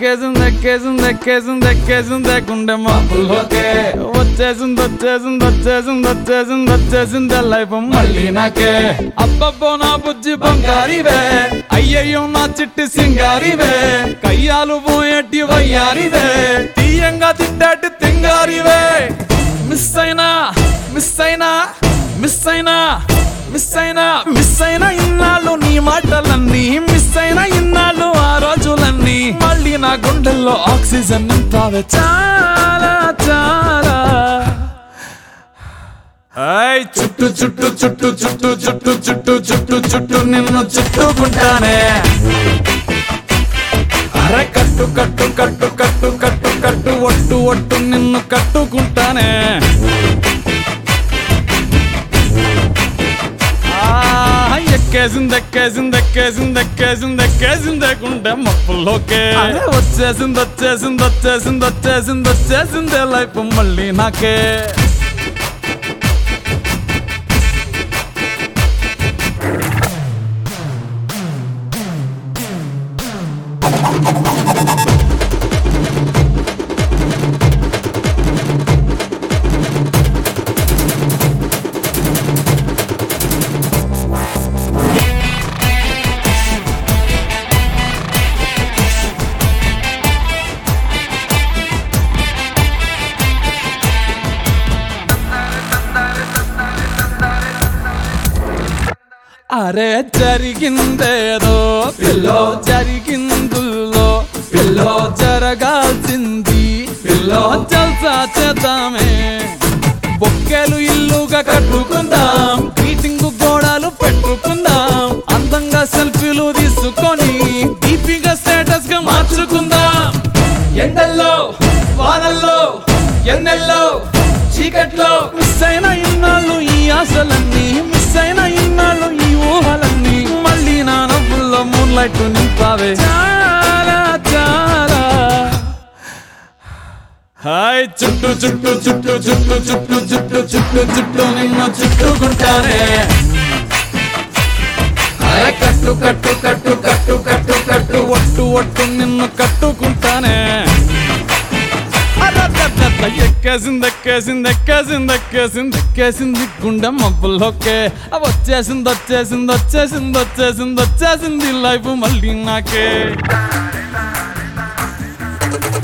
ఎక్కేసింది ఎక్కేసింది ఎక్కేసింది ఎక్కేసింది గుండె మాపుల్లోకే వచ్చేసింది వచ్చేసింది వచ్చేసింది వచ్చేసింది వచ్చేసింది లైఫ్ మళ్ళీ నాకే అబ్బబ్బో నా బుజ్జి బంగారివే అయ్యయ్యో నా చిట్టి సింగారివే కయ్యాలు పోయేటి వయ్యారివే తీయంగా తిట్టాటి తింగారివే మిస్ అయినా మిస్ అయినా మిస్ అయినా మిస్ అయినా మిస్ అయినా ఇన్నాళ్ళు నీ మాటలన్నీ మిస్ అయినా ఇన్నాళ్ళు ఆ రోజులన్నీ మళ్ళీ నా గుండెల్లో ఆక్సిజన్ నింపావే చాలా చాలా హాయ్ చుట్టు చుట్టు చుట్టు చుట్టు చుట్టు చుట్టు చుట్టు చుట్టు నిన్ను చుట్టుకుంటానే అరే కట్టు కట్టు కట్టు కట్టు కట్టు కట్టు ఒట్టు ఒట్టు నిన్ను కట్టుకుంటానే ఆ, ఎక్కేసింది ఎక్కేసింది ఎక్కేసింది ఎక్కేసింది ఎక్కేసింది గుండె మప్పుల్లోకే అరే వచ్చేసింది వచ్చేసింది వచ్చేసింది వచ్చేసింది వచ్చేసింది లైఫ్ మళ్ళీ నాకే అరే జరిగిందేదో పిల్లో జరిగిందుల్లో పిల్లో జరగాల్సింది పిల్లో జల్సా చేద్దామే బొక్కెలు ఇల్లుగా కట్టుకుందాం మీటింగ్ గోడలు పెట్టుకుందాం అందంగా సెల్ఫీలు తీసుకొని డీపీగా స్టేటస్ గా మార్చుకుందాం ఎండల్లో వానల్లో ఎన్నెల్లో చీకట్లో మిస్ అయిన ఇన్నాళ్ళు ఈ ఆశలన్నీ మిస్ అయిన ఇన్నాళ్ళు ఈ ఊహలన్నీ మళ్ళీ నా నవ్వుల్లో మూన్ లైట్ నింపావే చాలా చాలా హాయ్ చుట్టు చుట్టు చుట్టు చుట్టు చుట్టు చుట్టు చుట్టు చుట్టు నిన్ను చుట్టుకుంటానే అరే కట్టు కట్టు కట్టు కట్టు కట్టు కట్టు ఒట్టు ఒట్టు నిన్ను కట్టుకుంటానే అరరరరర, ఎక్కేసింది ఎక్కేసింది ఎక్కేసింది ఎక్కేసింది ఎక్కేసింది గుండె మబ్బుల్లోకే ఆ వచ్చేసింది వచ్చేసింది వచ్చేసింది వచ్చేసింది వచ్చేసింది లైఫ్ మళ్ళీ నాకే